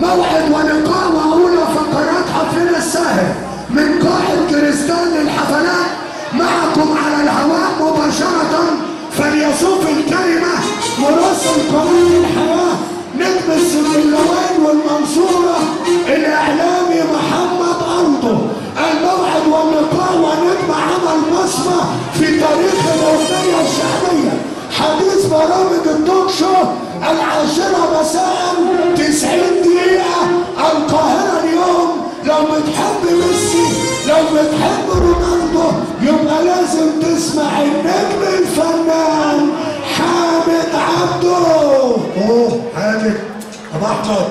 موعد ولقاء وأولى فقرات حفلنا الساهر من قاعة كريستال للحفلات معكم على الهواء مباشرة فليصوف الكلمة مراسل قانون الحياة نجم السميلوين والمنصورة الإعلامي محمد أرضو الموعد واللقاء ونجم عمل بصمة في تاريخ الأغنية الشعبية حديث برامج التوك شو العاشرة مساء 90 دقيقة القاهرة اليوم لو بتحب ميسي لو بتحب رونالدو يبقى لازم تسمع النجم الفنان حامد عبده اوه حامد ابو احمد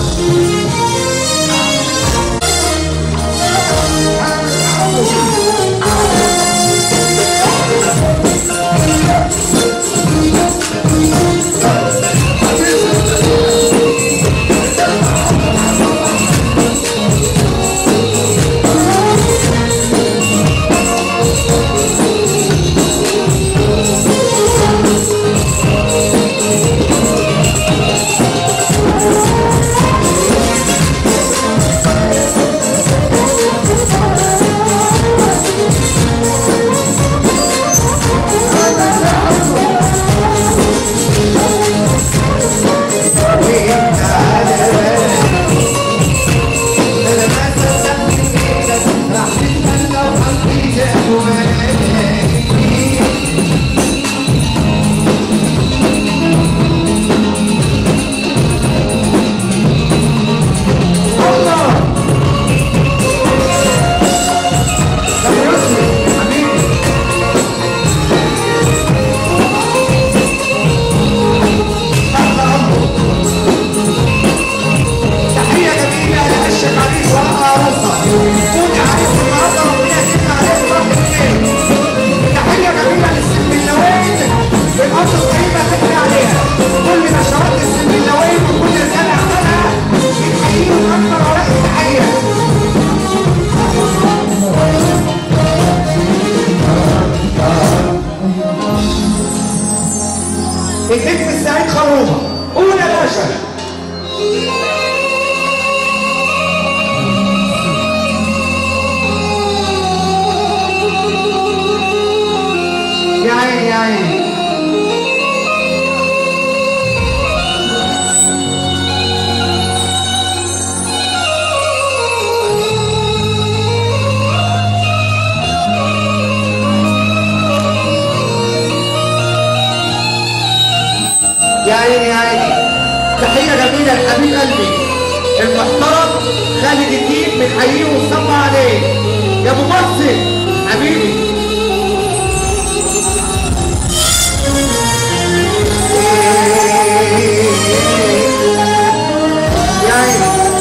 تحية جميلة لعش العريس ورقة عروسة كون عريس النهارده ربنا يسلم عليه ويفرح بالخير تحية جميلة للسلملاوين بالأرض الطيبة تحيا عليها كل نشرات السلملاوين وكل رجالة عملها بنحييهم أكثر ولاء التحية النجم السعيد خروبة قول يا باشا يا عيني يا عيني يا عيني يا عيني تحية جميلة لحبيب قلبي المحترم خالد الدين بنحييه ونصب عليه يا ابو مصر حبيبي يا عيني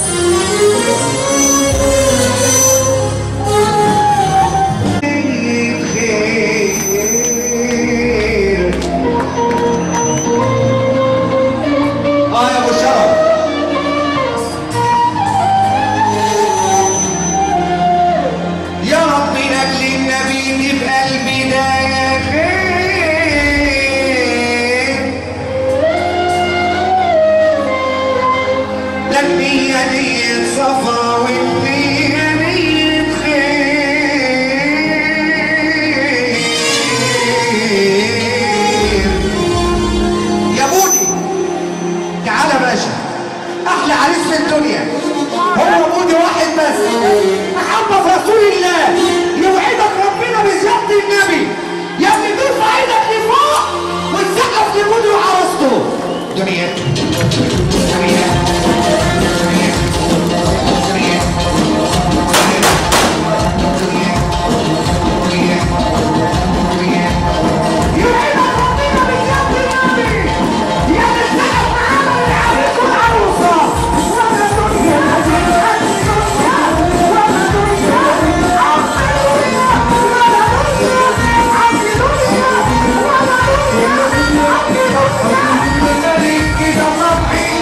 خير اه يا ابو شرف يا رب لاجل النبي تبقى البدايه خير لا النية نية صفا والنية نية خير يا بودي تعالى باشا احلى عريس في الدنيا هو بودي واحد بس محبة في رسول الله يوعدك ربنا بزيارة النبي يا ابني ترفع ايدك لفوق وتسقف لبودي وعروسته دنيا دنيا دنيا دنيا يوعدك ربنا بزيارة النبي يا ابني تسقف معانا العريس والعروسة ولا دنيا ولا دنيا ولا دنيا ولا دنيا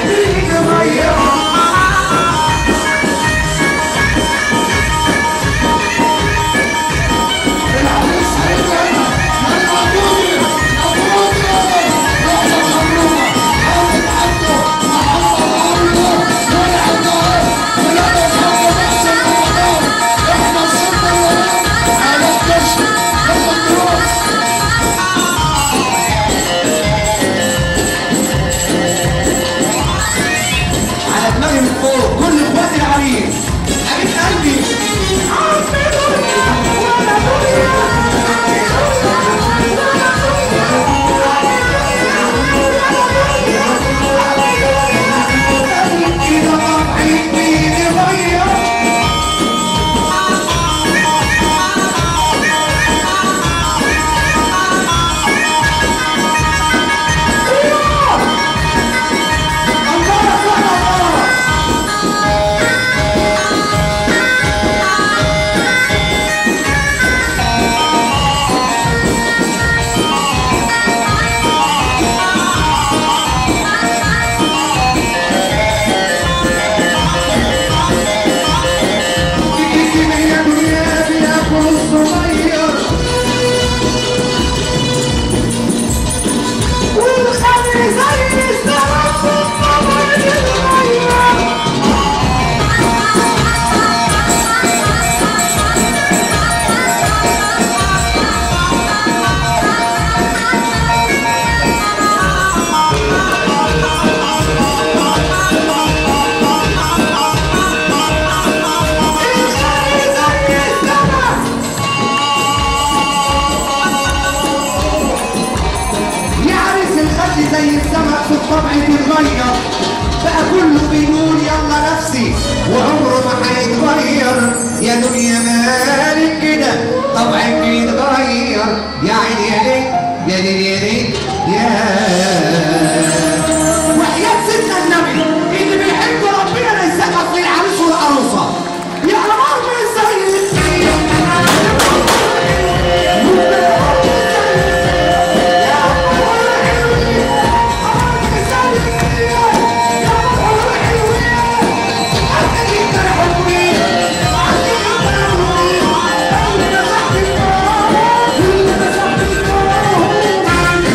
يا دنيا مالك كده طبعك بيتغير يا عيني يا ليل يا ليل يا ليل يا وحياة سيدنا النبي اللي بيحب ربنا لا يسقف للعريس والعروسة يا عمر من الزين يا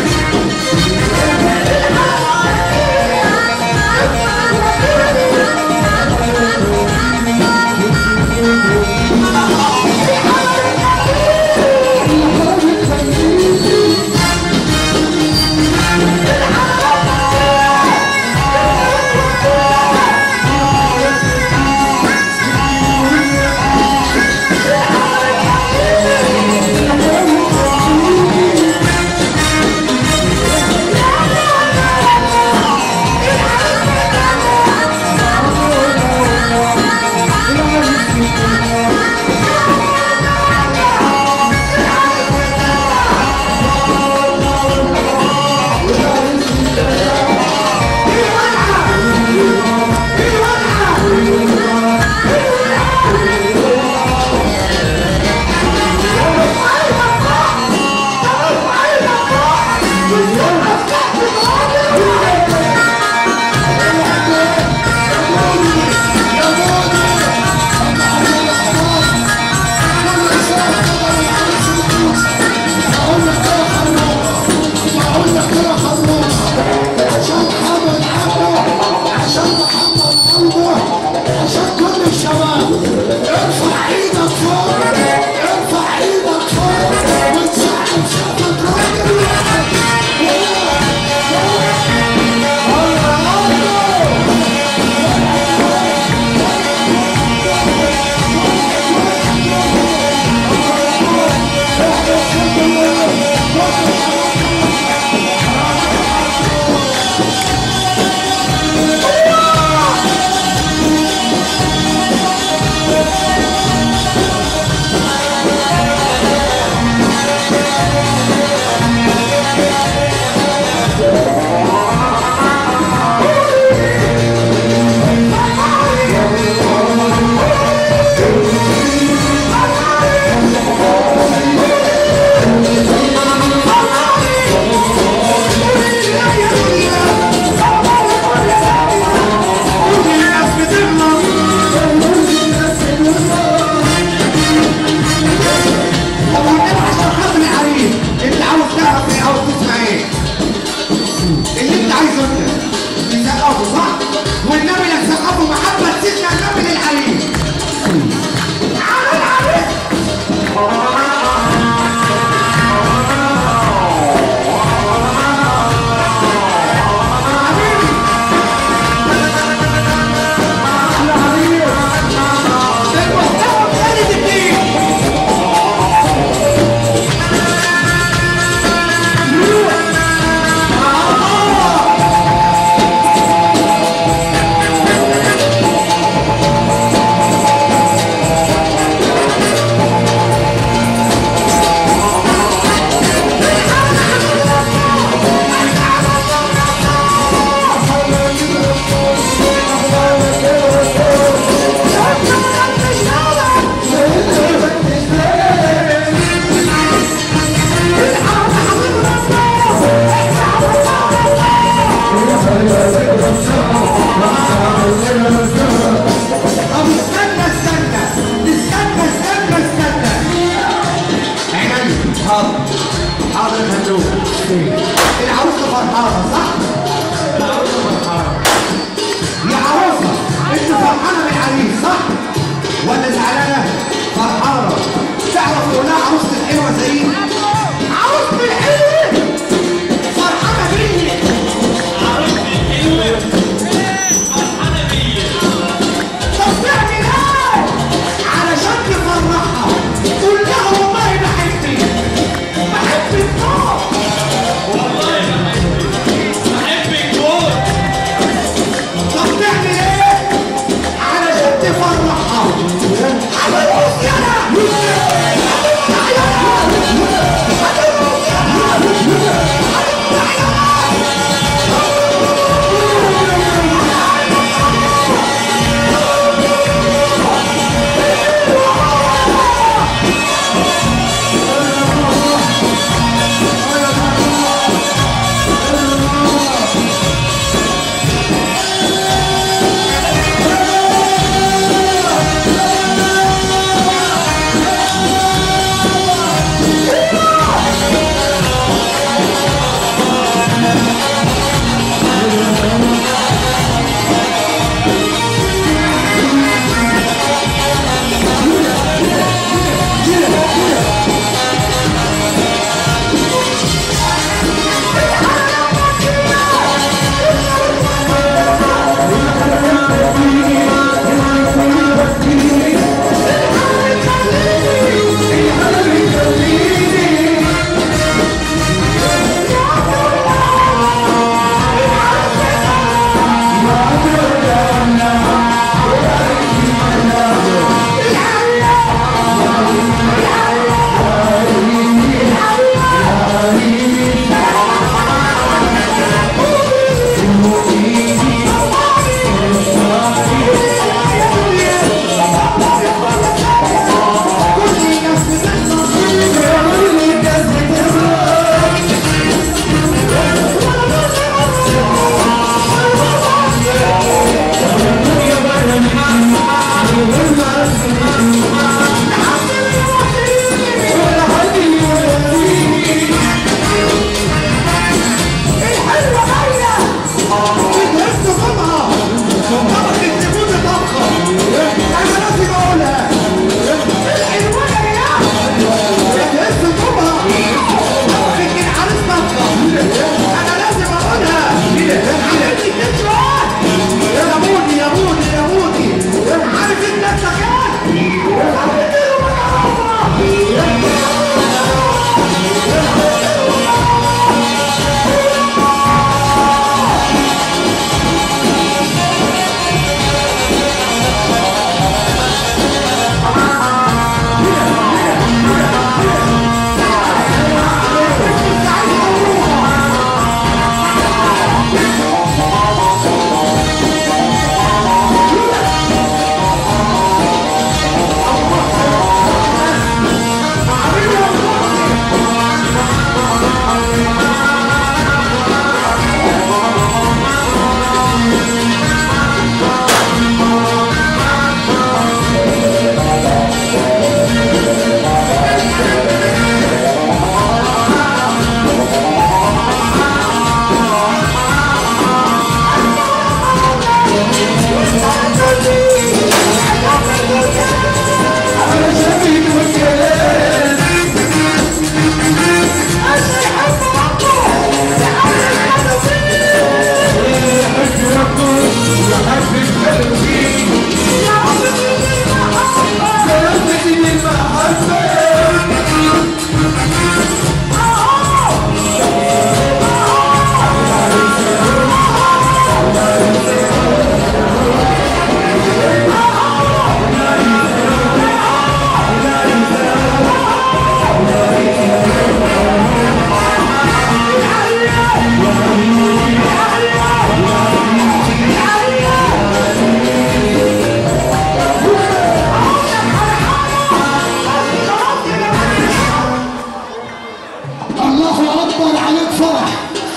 الله اكبر عليك فرح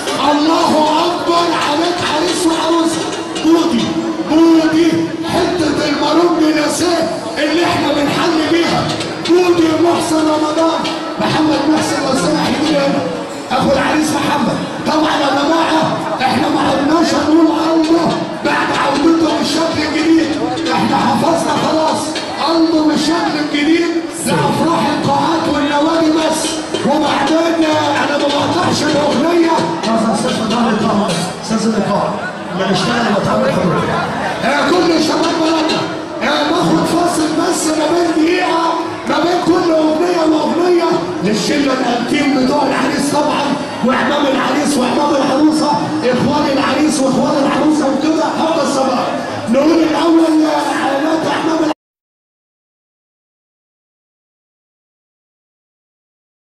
الله اكبر عليك عريس وعروسه بودي بودي حته المارون نساه اللي احنا بنحل بيها بودي محسن رمضان محمد محسن وسامح هديه اخو العريس محمد طبعا يا جماعه احنا ما عدناش نقول الله بعد عودته بالشكل الجديد احنا حفظنا خلاص الله بالشكل الجديد لافراح القاعات والنوادي بس وبعدين انا ما بقطعش الاغنيه استاذ فتحي القاعه استاذ اللقاء ما نشتغل وتعمل حضور كل شباب بلدنا آه، باخد فاصل بس ما بين دقيقه ما بين كل اغنيه واغنيه للشله الانتيم بتوع العريس طبعا واحباب العريس واحباب العروسه اخوان العريس واخوان العروسه وكده هذا الصباح نقول الاول آه، علامات احباب